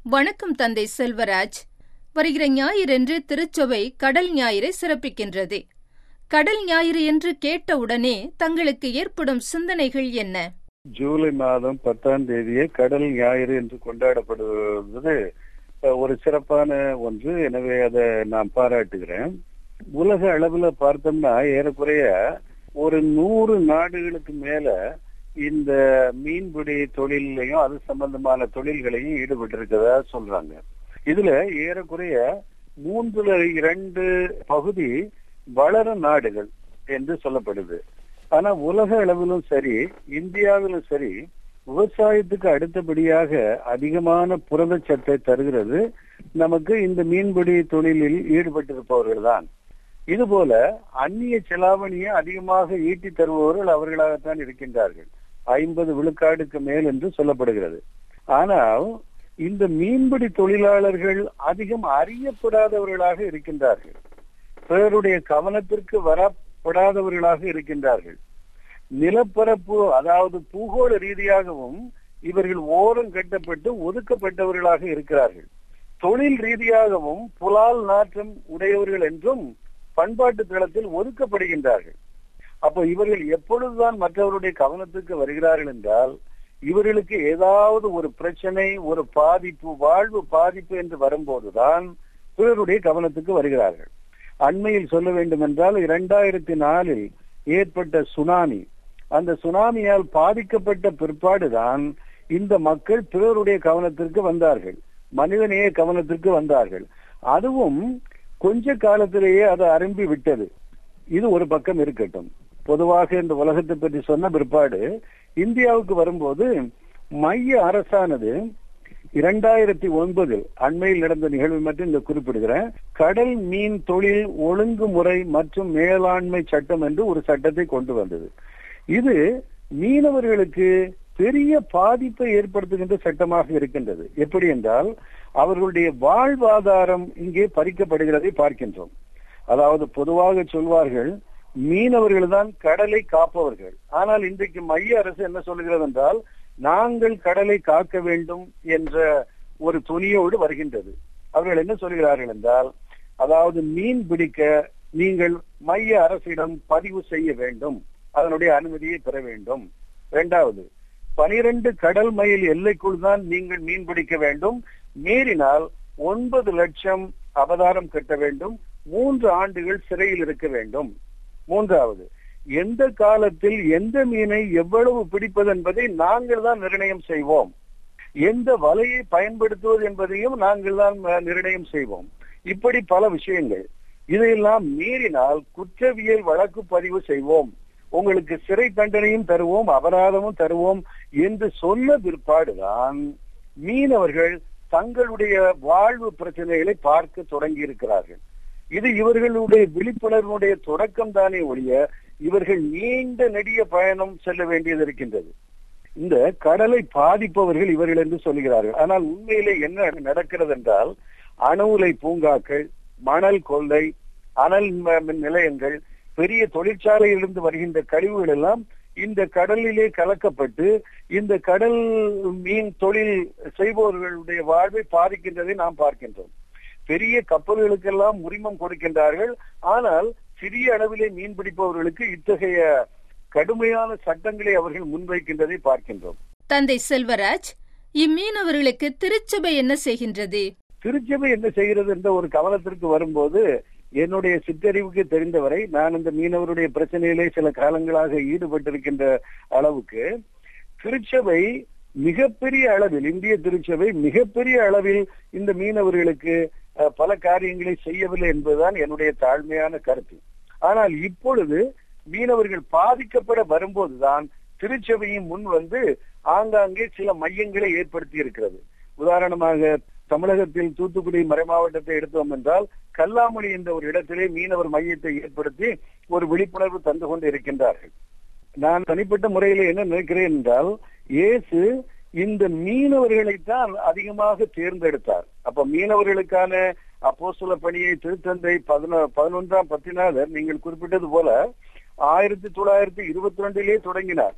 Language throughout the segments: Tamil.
வணக்கம் தந்தை செல்வராஜ் வருகிற ஞாயிறன்று திருச்சபை கடல் ஞாயிறை சிறப்பிக்கின்றது கடல் ஞாயிறு என்று கேட்டவுடனே தங்களுக்கு ஏற்படும் சிந்தனைகள் என்ன ஜூலை மாதம் பத்தாம் தேதியே கடல் ஞாயிறு என்று கொண்டாடப்படுவது அஹ், ஒரு சிறப்பான ஒன்று எனவே அதை நான் பாராட்டுகிறேன் உலக அளவுல பார்த்தோம்னா ஏறக்குறைய ஒரு நூறு நாடுகளுக்கு மேல இந்த மீன்பிடி தொழிலையும் அது சம்பந்தமான தொழில்களையும் ஈடுபட்டு இருக்கிறதா சொல்றாங்க இதுல ஏறக்குறைய மூன்றுல இரண்டு பகுதி வளரும் நாடுகள் என்று சொல்லப்படுது ஆனா உலக அளவிலும் சரி இந்தியாவிலும் சரி விவசாயத்துக்கு அடுத்தபடியாக அதிகமான புரதச்சத்தை தருகிறது நமக்கு இந்த மீன்பிடி தொழிலில் ஈடுபட்டிருப்பவர்கள் தான் இதுபோல அந்நிய செலாவணியை அதிகமாக ஈட்டி தருபவர்கள் அவர்களாகத்தான் இருக்கின்றார்கள் ஐம்பது விழுக்காடுக்கு மேல் என்று சொல்லப்படுகிறது ஆனால் இந்த மீன்பிடி தொழிலாளர்கள் அதிகம் அறியப்படாதவர்களாக இருக்கின்றார்கள் பிறருடைய கவனத்திற்கு வரப்படாதவர்களாக இருக்கின்றார்கள் நிலப்பரப்பு அதாவது பூகோள ரீதியாகவும் இவர்கள் ஓரம் கட்டப்பட்டு ஒதுக்கப்பட்டவர்களாக இருக்கிறார்கள் தொழில் ரீதியாகவும் புலால் நாற்றம் உடையவர்கள் என்றும் பண்பாட்டு தளத்தில் ஒதுக்கப்படுகின்றார்கள் அப்போ இவர்கள் எப்பொழுதுதான் மற்றவருடைய கவனத்துக்கு வருகிறார்கள் என்றால் இவர்களுக்கு ஏதாவது ஒரு பிரச்சனை ஒரு பாதிப்பு வாழ்வு பாதிப்பு என்று வரும்போதுதான் பிறருடைய கவனத்துக்கு வருகிறார்கள் அண்மையில் சொல்ல வேண்டும் என்றால் இரண்டாயிரத்தி நாலில் ஏற்பட்ட சுனாமி அந்த சுனாமியால் பாதிக்கப்பட்ட பிற்பாடுதான் இந்த மக்கள் பிறருடைய கவனத்திற்கு வந்தார்கள் மனிதநேய கவனத்திற்கு வந்தார்கள் அதுவும் கொஞ்ச காலத்திலேயே அது அரும்பி விட்டது இது ஒரு பக்கம் இருக்கட்டும் பொதுவாக இந்த உலகத்தை பற்றி சொன்ன பிற்பாடு இந்தியாவுக்கு வரும்போது மைய அரசானது இரண்டாயிரத்தி ஒன்பதில் அண்மையில் நடந்த நிகழ்வு மட்டும் இந்த குறிப்பிடுகிறேன் கடல் மீன் தொழில் ஒழுங்குமுறை மற்றும் மேலாண்மை சட்டம் என்று ஒரு சட்டத்தை கொண்டு வந்தது இது மீனவர்களுக்கு பெரிய பாதிப்பை ஏற்படுத்துகின்ற சட்டமாக இருக்கின்றது எப்படி என்றால் அவர்களுடைய வாழ்வாதாரம் இங்கே பறிக்கப்படுகிறதை பார்க்கின்றோம் அதாவது பொதுவாக சொல்வார்கள் மீனவர்கள் தான் கடலை காப்பவர்கள் ஆனால் இன்றைக்கு மைய அரசு என்ன சொல்லுகிறது என்றால் நாங்கள் கடலை காக்க வேண்டும் என்ற ஒரு துணியோடு வருகின்றது அவர்கள் என்ன சொல்கிறார்கள் என்றால் அதாவது மீன் பிடிக்க நீங்கள் மைய அரசிடம் பதிவு செய்ய வேண்டும் அதனுடைய அனுமதியை பெற வேண்டும் இரண்டாவது பனிரெண்டு கடல் மைல் எல்லைக்குள் தான் நீங்கள் மீன் பிடிக்க வேண்டும் மீறினால் ஒன்பது லட்சம் அபதாரம் கட்ட வேண்டும் மூன்று ஆண்டுகள் சிறையில் இருக்க வேண்டும் மூன்றாவது எந்த காலத்தில் எந்த மீனை எவ்வளவு பிடிப்பது என்பதை நாங்கள் தான் நிர்ணயம் செய்வோம் எந்த வலையை பயன்படுத்துவது என்பதையும் நாங்கள் தான் அஹ், நிர்ணயம் செய்வோம் இப்படி பல விஷயங்கள் இதையெல்லாம் மீறினால் குற்றவியல் வழக்கு பதிவு செய்வோம் உங்களுக்கு சிறை தண்டனையும் தருவோம் அபராதமும் தருவோம் என்று சொன்ன பிற்பாடுதான் மீனவர்கள் தங்களுடைய வாழ்வு பிரச்சனைகளை பார்க்க தொடங்கி இருக்கிறார்கள் இது இவர்களுடைய விழிப்புணர்வுடைய தொடக்கம் தானே ஒழிய இவர்கள் நீண்ட நெடிய பயணம் செல்ல வேண்டியது இருக்கின்றது இந்த கடலை பாதிப்பவர்கள் இவர்கள் என்று சொல்கிறார்கள் ஆனால் உண்மையிலே என்ன நடக்கிறது என்றால் அணு உலை பூங்காக்கள் மணல் கொள்ளை அனல் ம- மின் நிலையங்கள் பெரிய தொழிற்சாலையிலிருந்து வருகின்ற கழிவுகள் எல்லாம் இந்த கடலிலே கலக்கப்பட்டு இந்த கடல் மீன் தொழில் செய்பவர்களுடைய வாழ்வை பாதிக்கின்றதை நாம் பார்க்கின்றோம் பெரிய கப்பல்களுக்கெல்லாம் உரிமம் கொடுக்கின்றார்கள் ஆனால் சிறிய அளவிலே மீன் பிடிப்பவர்களுக்கு இத்தகைய கடுமையான சட்டங்களை அவர்கள் முன்வைக்கின்றதை பார்க்கின்றோம் தந்தை செல்வராஜ் இம்மீனவர்களுக்கு திருச்சபை என்ன செய்கின்றது திருச்சபை என்ன செய்கிறது என்ற ஒரு கவனத்திற்கு வரும்போது என்னுடைய சிற்றறிவுக்கு தெரிந்தவரை நான் இந்த மீனவருடைய பிரச்சனையிலே சில காலங்களாக ஈடுபட்டிருக்கின்ற அளவுக்கு திருச்சபை மிகப்பெரிய அளவில் இந்திய திருச்சபை மிகப்பெரிய அளவில் இந்த மீனவர்களுக்கு அஹ், பல காரியங்களை செய்யவில்லை என்பதுதான் என்னுடைய தாழ்மையான கருத்து ஆனால் இப்பொழுது மீனவர்கள் பாதிக்கப்பட வரும்போதுதான் திருச்சபையும் முன் வந்து ஆங்காங்கே சில மையங்களை ஏற்படுத்தி இருக்கிறது உதாரணமாக தமிழகத்தில் தூத்துக்குடி மறைமாவட்டத்தை எடுத்தோம் என்றால் கல்லாமணி என்ற ஒரு இடத்திலே மீனவர் மையத்தை ஏற்படுத்தி ஒரு விழிப்புணர்வு தந்து கொண்டு இருக்கின்றார்கள் நான் தனிப்பட்ட முறையில என்ன நினைக்கிறேன் என்றால் இயேசு இந்த மீனவர்களைத்தான் அதிகமாக தேர்ந்தெடுத்தார் அப்ப மீனவர்களுக்கான அப்போஸ்தல பணியை திருத்தந்தை பதினொ பதினொன்றாம் பத்தினாளர் நீங்கள் குறிப்பிட்டது போல ஆயிரத்தி தொள்ளாயிரத்தி இருபத்தி ரெண்டிலே தொடங்கினார்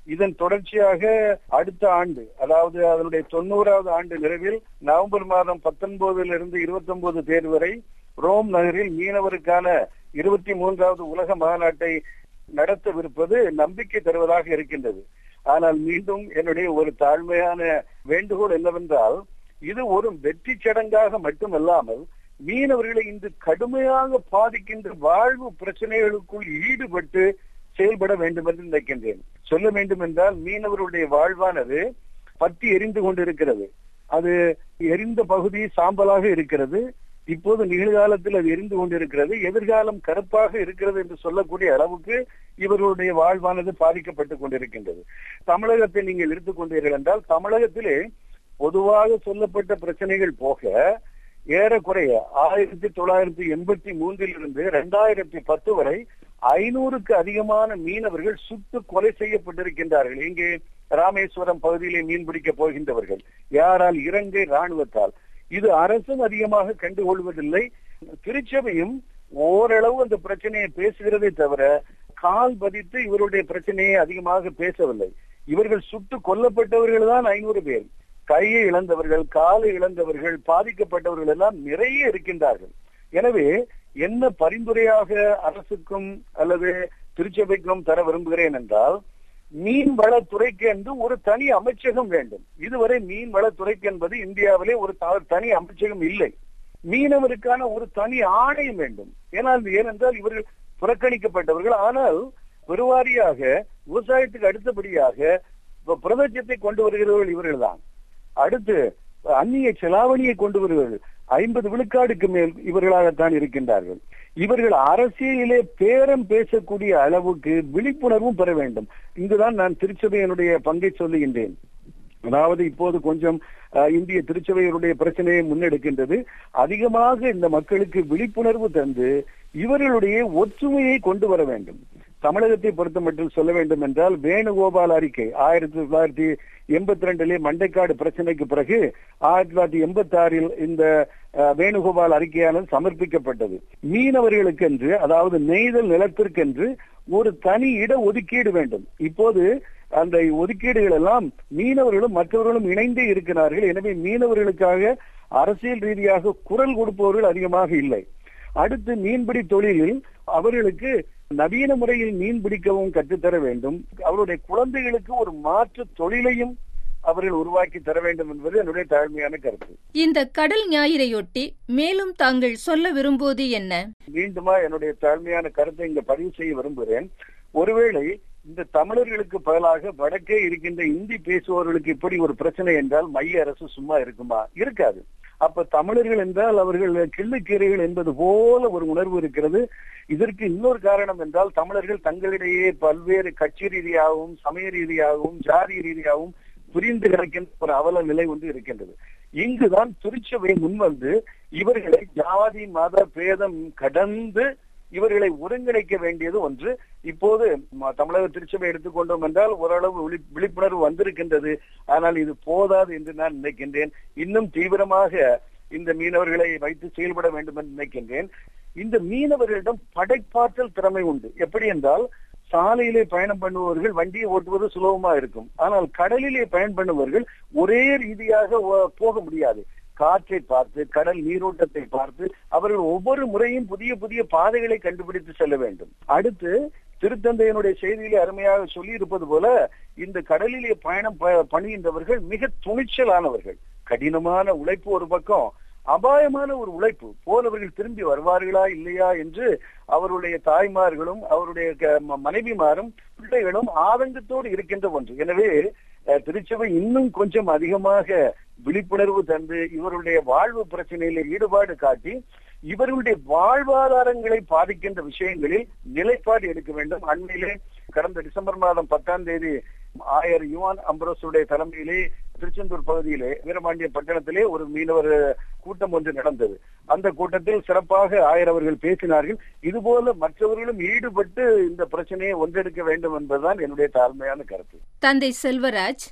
இதன் தொடர்ச்சியாக அடுத்த ஆண்டு அதாவது அதனுடைய தொண்ணூறாவது ஆண்டு நிறைவில் நவம்பர் மாதம் பத்தொன்பதுல இருந்து இருபத்தி ஒன்பது தேதி வரை ரோம் நகரில் மீனவருக்கான இருபத்தி மூன்றாவது உலக மாநாட்டை நடத்தவிருப்பது நம்பிக்கை தருவதாக இருக்கின்றது ஆனால் மீண்டும் என்னுடைய ஒரு தாழ்மையான வேண்டுகோள் என்னவென்றால் இது ஒரு வெற்றி சடங்காக மட்டுமல்லாமல் மீனவர்களை இன்று கடுமையாக பாதிக்கின்ற வாழ்வு பிரச்சனைகளுக்குள் ஈடுபட்டு செயல்பட வேண்டும் என்று நினைக்கின்றேன் சொல்ல வேண்டும் என்றால் மீனவருடைய வாழ்வானது பற்றி எரிந்து கொண்டிருக்கிறது அது எரிந்த பகுதி சாம்பலாக இருக்கிறது இப்போது நிகழ்காலத்தில் அது எரிந்து கொண்டிருக்கிறது எதிர்காலம் கருப்பாக இருக்கிறது என்று சொல்லக்கூடிய அளவுக்கு இவர்களுடைய வாழ்வானது பாதிக்கப்பட்டுக் கொண்டிருக்கின்றது தமிழகத்தை நீங்கள் எடுத்துக்கொண்டீர்கள் என்றால் தமிழகத்திலே பொதுவாக சொல்லப்பட்ட பிரச்சனைகள் போக ஏறக்குறைய ஆயிரத்தி தொள்ளாயிரத்தி எண்பத்தி மூன்றில் இருந்து இரண்டாயிரத்தி பத்து வரை ஐநூறுக்கு அதிகமான மீனவர்கள் சுட்டு கொலை செய்யப்பட்டிருக்கின்றார்கள் இங்கே ராமேஸ்வரம் பகுதியிலே மீன் பிடிக்க போகின்றவர்கள் யாரால் இலங்கை ராணுவத்தால் இது அரசும் அதிகமாக கண்டுகொள்வதில்லை திருச்சபையும் ஓரளவு அந்த பிரச்சனையை பேசுகிறதே தவிர கால் பதித்து இவருடைய பிரச்சனையை அதிகமாக பேசவில்லை இவர்கள் சுட்டு கொல்லப்பட்டவர்கள் தான் ஐநூறு பேர் கையை இழந்தவர்கள் காலை இழந்தவர்கள் பாதிக்கப்பட்டவர்கள் எல்லாம் நிறைய இருக்கின்றார்கள் எனவே என்ன பரிந்துரையாக அரசுக்கும் அல்லது திருச்சபைக்கும் தர விரும்புகிறேன் என்றால் மீன் வளத்துறைக்கு என்று ஒரு தனி அமைச்சகம் வேண்டும் இதுவரை மீன் வளத்துறைக்கு என்பது இந்தியாவிலே ஒரு தனி அமைச்சகம் இல்லை மீனவருக்கான ஒரு தனி ஆணையம் வேண்டும் ஏனால் ஏனென்றால் இவர்கள் புறக்கணிக்கப்பட்டவர்கள் ஆனால் பெருவாரியாக விவசாயத்துக்கு அடுத்தபடியாக பிரதட்சத்தை கொண்டு வருகிறவர்கள் இவர்கள் தான் அடுத்து அந்நிய செலாவணியை கொண்டு வருவர்கள் ஐம்பது விழுக்காடுக்கு மேல் இவர்களாகத்தான் இருக்கின்றார்கள் இவர்கள் அரசியலிலே பேரம் பேசக்கூடிய அளவுக்கு விழிப்புணர்வும் பெற வேண்டும் இங்குதான் நான் திருச்சபையினுடைய பங்கை சொல்லுகின்றேன் அதாவது இப்போது கொஞ்சம் இந்திய திருச்சபையினுடைய பிரச்சனையை முன்னெடுக்கின்றது அதிகமாக இந்த மக்களுக்கு விழிப்புணர்வு தந்து இவர்களுடைய ஒற்றுமையை கொண்டு வர வேண்டும் தமிழகத்தை பொறுத்த மட்டும் சொல்ல வேண்டும் என்றால் வேணுகோபால் அறிக்கை ஆயிரத்தி தொள்ளாயிரத்தி எண்பத்தி ரெண்டிலே மண்டைக்காடு பிரச்சனைக்கு பிறகு ஆயிரத்தி தொள்ளாயிரத்தி எண்பத்தி ஆறில் இந்த வேணுகோபால் அறிக்கையானது சமர்ப்பிக்கப்பட்டது மீனவர்களுக்கென்று அதாவது நெய்தல் நிலத்திற்கென்று ஒரு தனி இட ஒதுக்கீடு வேண்டும் இப்போது அந்த ஒதுக்கீடுகள் எல்லாம் மீனவர்களும் மற்றவர்களும் இணைந்தே இருக்கிறார்கள் எனவே மீனவர்களுக்காக அரசியல் ரீதியாக குரல் கொடுப்பவர்கள் அதிகமாக இல்லை அடுத்து மீன்பிடி தொழிலில் அவர்களுக்கு நவீன முறையில் மீன் பிடிக்கவும் கற்றுத்தர வேண்டும் அவருடைய குழந்தைகளுக்கு ஒரு மாற்று தொழிலையும் அவர்கள் உருவாக்கி தர வேண்டும் என்பது என்னுடைய தாழ்மையான கருத்து இந்த கடல் ஞாயிறையொட்டி மேலும் தாங்கள் சொல்ல விரும்புவது என்ன மீண்டுமா என்னுடைய தாழ்மையான கருத்தை இங்க பதிவு செய்ய விரும்புகிறேன் ஒருவேளை இந்த தமிழர்களுக்கு பதிலாக வடக்கே இருக்கின்ற இந்தி பேசுபவர்களுக்கு இப்படி ஒரு பிரச்சனை என்றால் மைய அரசு சும்மா இருக்குமா இருக்காது அப்ப தமிழர்கள் என்றால் அவர்கள் கிள்ளுக்கீரைகள் என்பது போல ஒரு உணர்வு இருக்கிறது இதற்கு இன்னொரு காரணம் என்றால் தமிழர்கள் தங்களிடையே பல்வேறு கட்சி ரீதியாகவும் சமய ரீதியாகவும் ஜாதி ரீதியாகவும் புரிந்து கிடக்கின்ற ஒரு அவல நிலை ஒன்று இருக்கின்றது இங்குதான் திருச்சபை முன்வந்து இவர்களை ஜாதி மத பேதம் கடந்து இவர்களை ஒருங்கிணைக்க வேண்டியது ஒன்று இப்போது தமிழக திருச்சபை எடுத்துக்கொண்டோம் என்றால் ஓரளவு விழிப்புணர்வு வந்திருக்கின்றது ஆனால் இது போதாது என்று நான் நினைக்கின்றேன் இன்னும் தீவிரமாக இந்த மீனவர்களை வைத்து செயல்பட வேண்டும் என்று நினைக்கின்றேன் இந்த மீனவர்களிடம் படைப்பாற்றல் திறமை உண்டு எப்படி என்றால் சாலையிலே பயணம் பண்ணுபவர்கள் வண்டியை ஓட்டுவது சுலபமா இருக்கும் ஆனால் கடலிலே பயன் பண்ணுபவர்கள் ஒரே ரீதியாக போக முடியாது காற்றை பார்த்து கடல் நீரோட்டத்தை பார்த்து அவர்கள் ஒவ்வொரு முறையும் புதிய புதிய பாதைகளை கண்டுபிடித்து செல்ல வேண்டும் அடுத்து திருத்தந்தையனுடைய செய்தியிலே அருமையாக சொல்லி இருப்பது போல இந்த கடலிலே பயணம் பணிகின்றவர்கள் மிக துணிச்சலானவர்கள் கடினமான உழைப்பு ஒரு பக்கம் அபாயமான ஒரு உழைப்பு போனவர்கள் திரும்பி வருவார்களா இல்லையா என்று அவருடைய தாய்மார்களும் அவருடைய மனைவிமாரும் பிள்ளைகளும் ஆதங்கத்தோடு இருக்கின்ற ஒன்று எனவே திருச்சபை இன்னும் கொஞ்சம் அதிகமாக விழிப்புணர்வு தந்து இவருடைய வாழ்வு பிரச்சனையில ஈடுபாடு காட்டி இவர்களுடைய வாழ்வாதாரங்களை பாதிக்கின்ற விஷயங்களில் நிலைப்பாடு எடுக்க வேண்டும் அண்மையிலே கடந்த டிசம்பர் மாதம் பத்தாம் தேதி ஆயர் யுவான் அம்பரோசுடைய தலைமையிலே திருச்செந்தூர் பகுதியிலே வீரபாண்டிய பட்டணத்திலே ஒரு மீனவர் கூட்டம் ஒன்று நடந்தது அந்த கூட்டத்தில் சிறப்பாக ஆயர் அவர்கள் பேசினார்கள் இதுபோல மற்றவர்களும் ஈடுபட்டு இந்த பிரச்சனையை ஒன்றெடுக்க வேண்டும் என்பதுதான் என்னுடைய தாழ்மையான கருத்து தந்தை செல்வராஜ்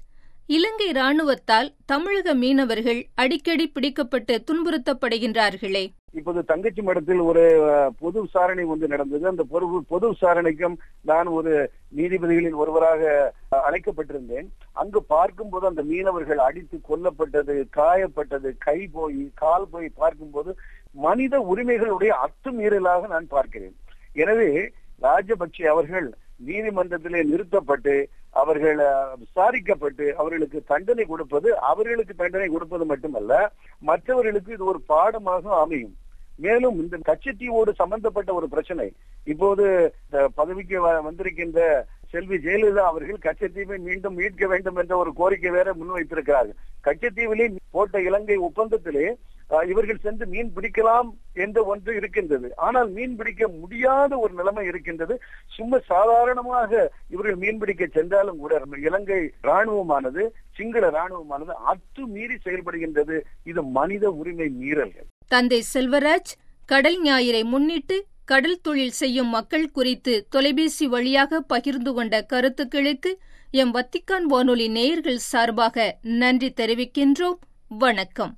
இலங்கை ராணுவத்தால் தமிழக மீனவர்கள் அடிக்கடி பிடிக்கப்பட்டு துன்புறுத்தப்படுகின்றார்களே இப்போது தங்கச்சி மடத்தில் ஒரு அஹ், பொது விசாரணை ஒன்று நடந்தது அந்த பொது பொது விசாரணைக்கும் நான் ஒரு நீதிபதிகளில் ஒருவராக அஹ், அழைக்கப்பட்டிருந்தேன் அங்கு பார்க்கும்போது அந்த மீனவர்கள் அடித்து கொல்லப்பட்டது காயப்பட்டது கை போய் கால் போய் பார்க்கும்போது மனித உரிமைகளுடைய அத்துமீறலாக நான் பார்க்கிறேன் எனவே ராஜபக்சே அவர்கள் நீதிமன்றத்திலே நிறுத்தப்பட்டு அவர்கள் அஹ், விசாரிக்கப்பட்டு அவர்களுக்கு தண்டனை கொடுப்பது அவர்களுக்கு தண்டனை கொடுப்பது மட்டுமல்ல மற்றவர்களுக்கு இது ஒரு பாடமாக அமையும் மேலும் இந்த கச்சத்தீவோடு சம்பந்தப்பட்ட ஒரு பிரச்சனை இப்போது இந்த பதவிக்கு வ- வந்திருக்கின்ற செல்வி ஜெயலலிதா அவர்கள் கச்சத்தீவை மீண்டும் மீட்க வேண்டும் என்ற ஒரு கோரிக்கை வேற முன்வைத்திருக்கிறார்கள் கச்சத்தீவிலே போட்ட இலங்கை ஒப்பந்தத்திலே அஹ், இவர்கள் சென்று மீன் பிடிக்கலாம் என்ற ஒன்று இருக்கின்றது ஆனால் மீன் பிடிக்க முடியாத ஒரு நிலைமை இருக்கின்றது சும்மா சாதாரணமாக இவர்கள் மீன் பிடிக்க சென்றாலும் கூட இலங்கை ராணுவமானது சிங்கள ராணுவமானது அத்துமீறி செயல்படுகின்றது இது மனித உரிமை மீறல்கள் தந்தை செல்வராஜ் கடல் ஞாயிறை முன்னிட்டு கடல் தொழில் செய்யும் மக்கள் குறித்து தொலைபேசி வழியாக பகிர்ந்து கொண்ட கருத்துக்களுக்கு எம் வத்திக்கான் வானொலி நேயர்கள் சார்பாக நன்றி தெரிவிக்கின்றோம் வணக்கம்